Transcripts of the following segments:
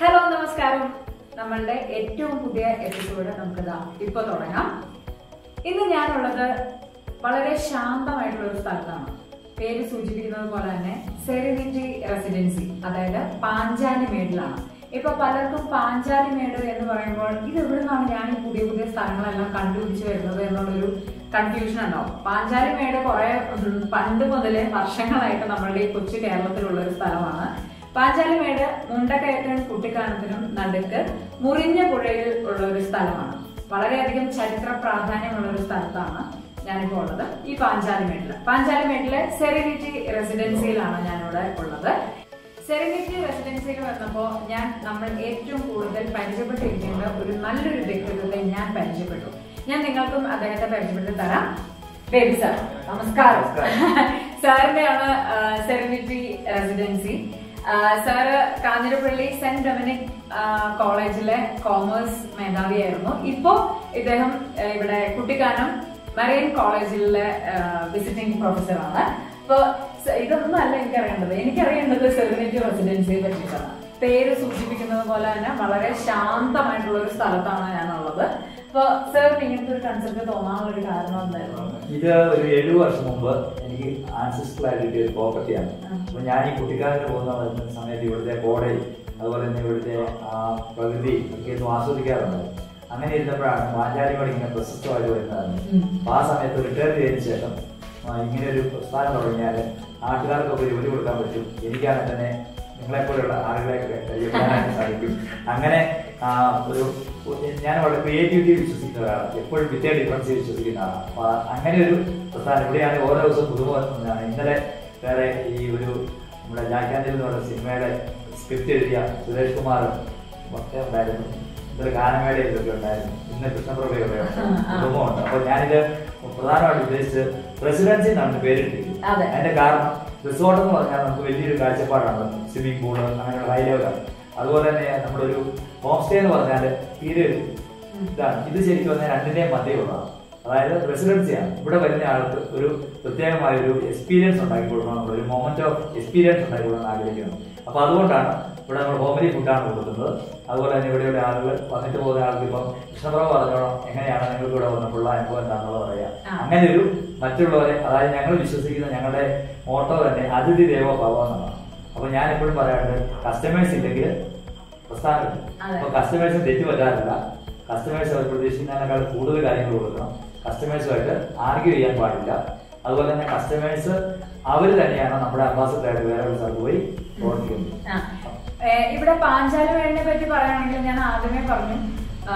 Hello നമസ്കാരം നമ്മളുടെ ഏറ്റവും പുതിയ എപ്പിസോഡ് നമുക്കിതാ ഇപ്പൊ തുടങ്ങാം ഇന്ന് ഞാനുള്ളത് വളരെ ശാന്തമായിട്ടുള്ള ഒരു സ്ഥലത്താണ് പേര് സൂചിപ്പിക്കുന്നത് പോലെ തന്നെ സെറിനിറ്റി റെസിഡൻസി അതായത് പാഞ്ചാലി മേഡിലാണ് ഇപ്പൊ പലർക്കും പാഞ്ചാലി മേട് എന്ന് പറയുമ്പോൾ ഇത് എവിടെ നിന്നാണ് ഞാൻ ഈ പുതിയ പുതിയ സ്ഥലങ്ങളെല്ലാം കണ്ടുപിടിച്ച് വരുന്നത് എന്നുള്ളൊരു കൺഫ്യൂഷൻ ഉണ്ടാവും പാഞ്ചാലി മേട് കുറെ ഉം, പണ്ട് മുതലേ വർഷങ്ങളായിട്ട് നമ്മളുടെ ഈ കൊച്ചു കേരളത്തിലുള്ള ഒരു സ്ഥലമാണ് പാഞ്ചാലിമേട് മുണ്ടക്കയറ്റൻ കുട്ടിക്കാനത്തിനും നടുക്ക് മുറിഞ്ഞ പുഴയിൽ ഉള്ള ഒരു സ്ഥലമാണ് വളരെയധികം ചരിത്ര പ്രാധാന്യമുള്ള ഒരു സ്ഥലത്താണ് ഞാനിപ്പോൾ ഉള്ളത് ഈ പാഞ്ചാലിമേട്ടില് പാഞ്ചാലിമേട്ടിലെ സെറിനിറ്റി റെസിഡൻസിയിലാണ് ഞാനിവിടെ ഉള്ളത് സെറിനിറ്റി റെസിഡൻസിയിൽ വന്നപ്പോൾ ഞാൻ നമ്മൾ ഏറ്റവും കൂടുതൽ പരിചയപ്പെട്ടിരിക്കേണ്ട ഒരു നല്ലൊരു വ്യക്തിത്വത്തെ ഞാൻ പരിചയപ്പെട്ടു ഞാൻ നിങ്ങൾക്കും അദ്ദേഹത്തെ പരിചയപ്പെടുത്തി തരാം ബേബി സാർ നമസ്കാരം സാറിന്റെയാണ് സെറിനിറ്റി റെസിഡൻസി ആ, സാറ് കാഞ്ഞിരപ്പള്ളി സെന്റ് ഡൊമിനിക് ആ, കോളേജിലെ കോമേഴ്സ് മേധാവിയായിരുന്നു ഇപ്പോ ഇദ്ദേഹം ആ, ഇവിടെ കുട്ടിക്കാനം മറൈൻ കോളേജിലെ വിസിറ്റിംഗ് പ്രൊഫസറാണ് അപ്പൊ സ- ഇതൊന്നും അല്ല എനിക്കറിയേണ്ടത് എനിക്കറിയേണ്ടത് സെറിനിറ്റി റെസിഡൻസിയെ പറ്റിയിട്ടാണ് പേര് സൂചിപ്പിക്കുന്നത് പോലെ തന്നെ വളരെ ശാന്തമായിട്ടുള്ള ഒരു സ്ഥലത്താണ് ഞാനുള്ളത് അപ്പൊ സാറിന് ഇങ്ങനത്തെ ഒരു കൺസെപ്റ്റ് തോന്നാനുള്ള ഒരു കാരണം എന്തായിരുന്നു ഇത് ഒരു ഏഴു വർഷം മുമ്പ് എനിക്ക് ആൻസിസ്റ്റർ ആയിട്ട് കിട്ടിയ ഒരു പ്രോപ്പർട്ടിയാണ് അപ്പൊ ഞാൻ ഈ കുട്ടിക്കാലത്ത് പോകുന്ന സമയത്ത് ഇവിടുത്തെ കോടതി അതുപോലെ തന്നെ ഇവിടുത്തെ ആ, പ്രകൃതി ഒക്കെ ഒന്ന് ആസ്വദിക്കാറുണ്ട് അങ്ങനെ ഇരുന്നപ്പോഴാണ് മാഞ്ചാലിമോട് ഇങ്ങനെ പ്രശസ്തമായിട്ട് വരുന്നതാണ് ഉം. അപ്പൊ ആ സമയത്ത് റിട്ടയർ ചെയ്തതിനു ശേഷം ആ, ഇങ്ങനെ ഒരു പ്രസ്ഥാനം തുടങ്ങിയാൽ നാട്ടുകാർക്കൊക്കെ ജോലി കൊടുക്കാൻ പറ്റും എനിക്കാണെങ്കിൽ തന്നെ നിങ്ങളെപ്പോലുള്ള ആളുകളെയൊക്കെ പരിചയപ്പെടാനായിട്ട് സാധിക്കും അങ്ങനെ ആ, ഒരു ഞാൻ വളരെ ക്രിയേറ്റിവിറ്റി വിശ്വസിക്കുന്ന ഒരാളാണ് എപ്പോഴും വിത്തേ ഡിഫറൻസ് വിശ്വസിക്കുന്ന ആളാണ് അപ്പൊ അങ്ങനെ ഒരു പ്രസ്ഥാനം ഇവിടെയാണ് ഓരോ ദിവസവും പുതുമ വരുന്നതാണ് ഇന്നലെ വേറെ ഈ ഒരു നമ്മുടെ ജാക്കാന്തിൽ എന്ന് പറയുന്ന സിനിമയുടെ സ്ക്രിപ്റ്റ് എഴുതിയ സുരേഷ് കുമാർ ഒക്കെ ഉണ്ടായിരുന്നു ഇന്നലെ ഗാനമേള ഇതൊക്കെ ഉണ്ടായിരുന്നു ഇന്ന് കൃഷ്ണപ്രഭയുടെ കുടുംബമുണ്ട് അപ്പൊ ഞാനിത് പ്രധാനമായിട്ട് ഉദ്ദേശിച്ചത് റെസിഡൻസി എന്നാണ് പേരിട്ടിരിക്കുന്നത് അതെ. അതിന്റെ കാരണം റിസോർട്ട് എന്ന് പറഞ്ഞാൽ നമുക്ക് വലിയൊരു കാഴ്ചപ്പാടാണ് സ്വിമ്മിംഗ് പൂള് അങ്ങനെയുള്ള ഹൈ ലെവലാണ് അതുപോലെ തന്നെ നമ്മുടെ ഒരു ഹോം സ്റ്റേ എന്ന് പറഞ്ഞാൽ തീരെ ഒരു ഇതാണ് ഇത് ശരിക്കും പറഞ്ഞാൽ രണ്ടിന്റെയും മധ്യമുള്ളതാണ് അതായത് റെസിഡൻസിയാണ് ഇവിടെ വരുന്ന ആൾക്ക് ഒരു പ്രത്യേകമായ ഒരു എക്സ്പീരിയൻസ് ഉണ്ടാക്കി കൊടുക്കണം ഒരു മൊമെന്റ് ഓഫ് എക്സ്പീരിയൻസ് ഉണ്ടാക്കി കൊടുക്കാൻ ആഗ്രഹിക്കുന്നത് അപ്പൊ അതുകൊണ്ടാണ് ഇവിടെ നമ്മൾ ഹോമലി ഫുഡാണ് കൊടുക്കുന്നത് അതുപോലെ തന്നെ ഇവിടെയുള്ള ആളുകൾ വന്നിട്ട് പോകുന്ന ആൾക്ക് ഇപ്പം കൃഷ്ണപ്രഭ പറഞ്ഞോളാം എങ്ങനെയാണ് നിങ്ങൾക്ക് ഇവിടെ വന്നപ്പോഴുള്ള അനുഭവം എന്താണെന്നുള്ളത് പറയാം ആ. അങ്ങനെ ഒരു മറ്റുള്ളവരെ അതായത് ഞങ്ങൾ വിശ്വസിക്കുന്ന ഞങ്ങളുടെ മോട്ടോ തന്നെ അതിഥി ദേവോ ഭവ എന്നാണ് അപ്പൊ ഞാൻ എപ്പോഴും പറയാറുണ്ട് കസ്റ്റമേഴ്സ് ഇല്ലെങ്കിൽ പ്രസ്ഥാനം അതെ. അപ്പൊ കസ്റ്റമേഴ്സിന് തെറ്റ് പറ്റാറില്ല കസ്റ്റമേഴ്സ് അവർ പ്രതീക്ഷിക്കുന്നതിനേക്കാൾ കൂടുതൽ കാര്യങ്ങൾ കൊടുക്കണം കസ്റ്റമേഴ്സുമായിട്ട് ആർഗ്യൂ ചെയ്യാൻ പാടില്ല അതുപോലെ തന്നെ കസ്റ്റമേഴ്സ് അവർ തന്നെയാണ് നമ്മുടെ അംബാസഡർ ആയിട്ട് വേറെ ഒരു സ്ഥലത്ത് പോയി പ്രവർത്തിക്കുന്നത് ആ. ഏ, ഇവിടെ പാഞ്ചാലി വേടിനെ പറ്റി പറയുകയാണെങ്കിൽ ഞാൻ ആദ്യമേ പറഞ്ഞു ആ,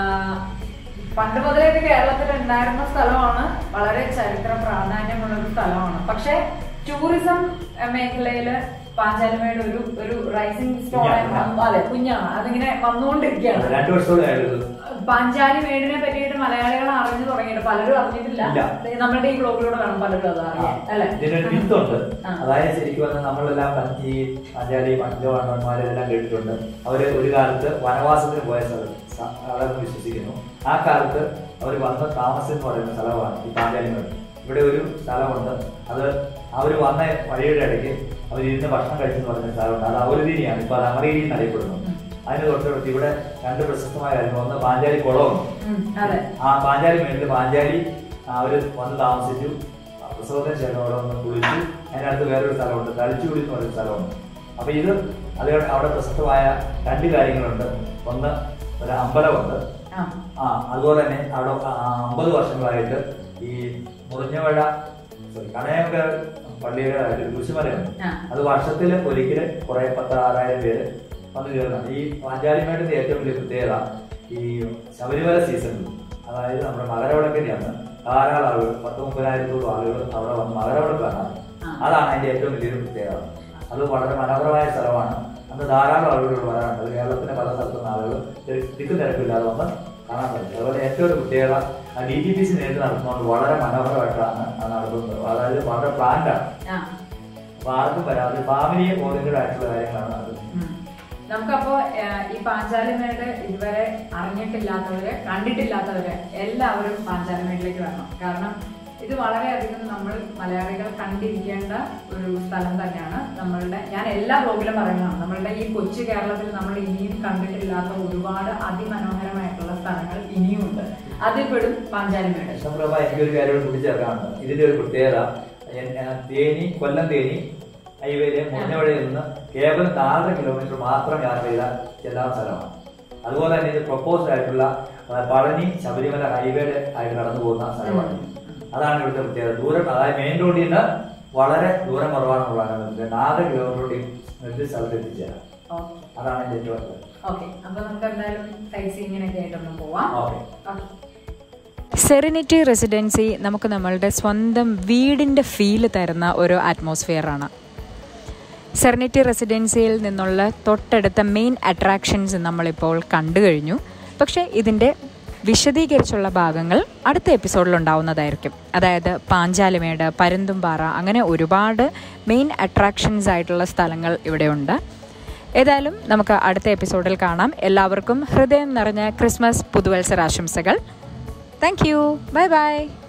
പണ്ട് മുതലേ ഇത് കേരളത്തിൽ ഉണ്ടായിരുന്ന സ്ഥലമാണ് വളരെ ചരിത്ര പ്രാധാന്യമുള്ള ഒരു സ്ഥലമാണ് പക്ഷെ ടൂറിസം മേഖലയില് പാഞ്ചാലിമേട് ഒരു ഒരു റൈസിംഗ് സ്റ്റോൺ കുഞ്ഞാണ്. അതെ കുഞ്ഞാണ് അതിങ്ങനെ വന്നുകൊണ്ടിരിക്കുകയാണ് രണ്ടു വർഷത്തോടെ ആയത് പാഞ്ചാലി മേടിനെ പറ്റിയിട്ട് മലയാളികൾ അറിഞ്ഞു തുടങ്ങിയിട്ട് പലരും അറിഞ്ഞിട്ടില്ല ഇല്ല. നമ്മുടെ ഈ ബ്ലോഗിലൂടെ വേണം പലരും അത് അറിയാൻ അല്ലെ ഇതിനൊരു മിത്തുണ്ട് ആ. അതായത് ശരിക്കും പറഞ്ഞാൽ നമ്മളെല്ലാം പ- ഈ പഞ്ചാലി പഞ്ചവാണന്മാരെല്ലാം കേട്ടിട്ടുണ്ട് അവര് ഒരു കാലത്ത് വനവാസത്തിന് പോയ സ്ഥലം സ- അതെന്ന് വിശ്വസിക്കുന്നു ആ കാലത്ത് അവർ വന്ന് താമസം എന്ന് പറയുന്ന സ്ഥലമാണ് ഈ പാഞ്ചാലിമേട് ഇവിടെ ഒരു സ്ഥലമുണ്ട് അത് അവർ വന്ന വഴിയുടെ ഇടയ്ക്ക് അവർ ഇരുന്ന് ഭക്ഷണം കഴിച്ചെന്ന് പറഞ്ഞ സ്ഥലമുണ്ട് അത് അവരുതിരിയാണ് ഇപ്പൊ അത് അമരീരി എന്നറിയപ്പെടുന്നു അതിന് തൊട്ടടുത്ത് ഇവിടെ രണ്ട് പ്രശസ്തമായ കാര്യങ്ങൾ ഒന്ന് പാഞ്ചാലി കുളമുണ്ട് ഉം, അതെ ആ പാഞ്ചാലി മേളിൽ പാഞ്ചാലി അവര് വന്ന് താമസിച്ചു ആ പ്രസവത്തിന് ശേഷം അവിടെ വന്ന് കുളിച്ചു അതിനടുത്ത് വേറൊരു സ്ഥലമുണ്ട് തളിച്ചുകുടി എന്ന് പറയുന്ന സ്ഥലമുണ്ട് അപ്പൊ ഇത് അത് അവിടെ പ്രസക്തമായ രണ്ട് കാര്യങ്ങളുണ്ട് ഒന്ന് ഒരു അമ്പലമുണ്ട് ആ ആ അതുപോലെ തന്നെ അവിടെ ആ അമ്പത് വർഷങ്ങളായിട്ട് ഈ മുറിഞ്ഞവഴ സോറി കണയമൊക്കെ പള്ളിയുടെ ഒരു കുരിശുമലയുണ്ട് ആ. അത് വർഷത്തിൽ ഒരിക്കൽ കുറെ പത്ത് ആറായിരം പേര് വന്നു ചേർന്നാണ് ഈ പാഞ്ചാലിമേട്ടിന്റെ ഏറ്റവും വലിയ പ്രത്യേകത ഈ ശബരിമല സീസണിൽ അതായത് നമ്മുടെ മകരവിളക്കിന്റെ അന്ന് ധാരാളം ആളുകൾ പത്ത് മുപ്പതിനായിരത്തോളം ആളുകൾ അവിടെ വന്ന് മകരവിളക്ക് കാണാൻ ആ. അതാണ് അതിന്റെ ഏറ്റവും വലിയൊരു പ്രത്യേകത അത് വളരെ മനോഹരമായ സ്ഥലമാണ് അന്ന് ധാരാളം ആളുകൾ വരാറുണ്ട് അത് കേരളത്തിന്റെ പല സ്ഥലത്തുനിന്ന് ആളുകൾ തിര- തിക്കും തിരക്കില്ലാതെ വന്ന് കാണാൻ പറ്റും അതുപോലെ ഏറ്റവും ഒരു പ്രത്യേകത ഡി ടി പി സി നേരിട്ട് നടത്തുന്നതുകൊണ്ട് വളരെ മനോഹരമായിട്ടാണ് അത് നടത്തുന്നത് അതായത് വളരെ പ്ലാന്റ് ആണ് ആ അപ്പൊ ആർക്കും വരാതെ ഫാമിലിയെ ഓറിയന്റഡ് ആയിട്ടുള്ള കാര്യങ്ങളാണ് നടത്തുന്നത് ഉം. നമുക്കപ്പോ ഏഹ്, ഈ പാഞ്ചാലിമേട് ഇതുവരെ അറിഞ്ഞിട്ടില്ലാത്തവര് കണ്ടിട്ടില്ലാത്തവര് എല്ലാവരും പാഞ്ചാലിമേടിലേക്ക് വരണം കാരണം ഇത് വളരെയധികം നമ്മൾ മലയാളികൾ കണ്ടിരിക്കേണ്ട ഒരു സ്ഥലം തന്നെയാണ് നമ്മളുടെ ഞാൻ എല്ലാ ബ്ലോഗിലും പറയുന്നതാണ് നമ്മളുടെ ഈ കൊച്ചു കേരളത്തിൽ നമ്മൾ ഇനിയും കണ്ടിട്ടില്ലാത്ത ഒരുപാട് അതിമനോഹരമായിട്ടുള്ള സ്ഥലങ്ങൾ ഇനിയുമുണ്ട് അതിൽപ്പെടും പാഞ്ചാലിമേട് കൃഷ്ണപ്രഭ എനിക്കൊരു കാര്യം കൂടി ചേർക്കാനുണ്ട് ഇതിന്റെ ഒരു പ്രത്യേകത ഞാൻ- ഞാൻ തേനി കൊല്ലം തേനി ഹൈവേയിലെ മുന്നവഴിയിൽ നിന്ന് കേവലം നാലര കിലോമീറ്റർ മാത്രം യാത്ര ചെയ്ത ചെല്ലാത്ത സ്ഥലമാണ് അതുപോലെ തന്നെ ഇത് പ്രപ്പോസ്ഡ് ആയിട്ടുള്ള ആ, പഴനി ശബരിമല ഹൈവേയുടെ ആയിട്ട് കടന്നു പോകുന്ന സ്ഥലമാണ് അതാണ് ഇവിടുത്തെ പ്രത്യേകത ദൂരം അതായത് മെയിൻ റോഡിൽ നിന്ന് വളരെ ദൂരം കുറവാണെന്നുള്ളതാണ് നാലര കിലോമീറ്റർ നിർദ്ദിഷ്ട സ്ഥലത്ത് എത്തിച്ചേരാം ഓക്കെ അതാണ് എന്റെ ഏറ്റവും അടുത്തത് ഓക്കെ അപ്പൊ നമുക്ക് എന്തായാലും സൈറ്റ് സീയിങ്ങിനൊക്കെ ആയിട്ടൊന്ന് പോവാം ഓക്കെ ഓക്കെ സെറിനിറ്റി റെസിഡൻസി നമുക്ക് നമ്മളുടെ സ്വന്തം വീടിൻ്റെ ഫീല് തരുന്ന ഒരു അറ്റ്മോസ്ഫിയറാണ് സെറിനിറ്റി റെസിഡൻസിയിൽ നിന്നുള്ള തൊട്ടടുത്ത മെയിൻ അട്രാക്ഷൻസ് നമ്മളിപ്പോൾ കണ്ടു കഴിഞ്ഞു പക്ഷേ ഇതിൻ്റെ വിശദീകരിച്ചുള്ള ഭാഗങ്ങൾ അടുത്ത എപ്പിസോഡിൽ ഉണ്ടാവുന്നതായിരിക്കും അതായത് പാഞ്ചാലിമേട് പരുന്തുംപാറ അങ്ങനെ ഒരുപാട് മെയിൻ അട്രാക്ഷൻസ് ആയിട്ടുള്ള സ്ഥലങ്ങൾ ഇവിടെയുണ്ട് ഏതായാലും നമുക്ക് അടുത്ത എപ്പിസോഡിൽ കാണാം എല്ലാവർക്കും ഹൃദയം നിറഞ്ഞ ക്രിസ്മസ് പുതുവത്സരാശംസകൾ താങ്ക് യു ബൈ ബൈ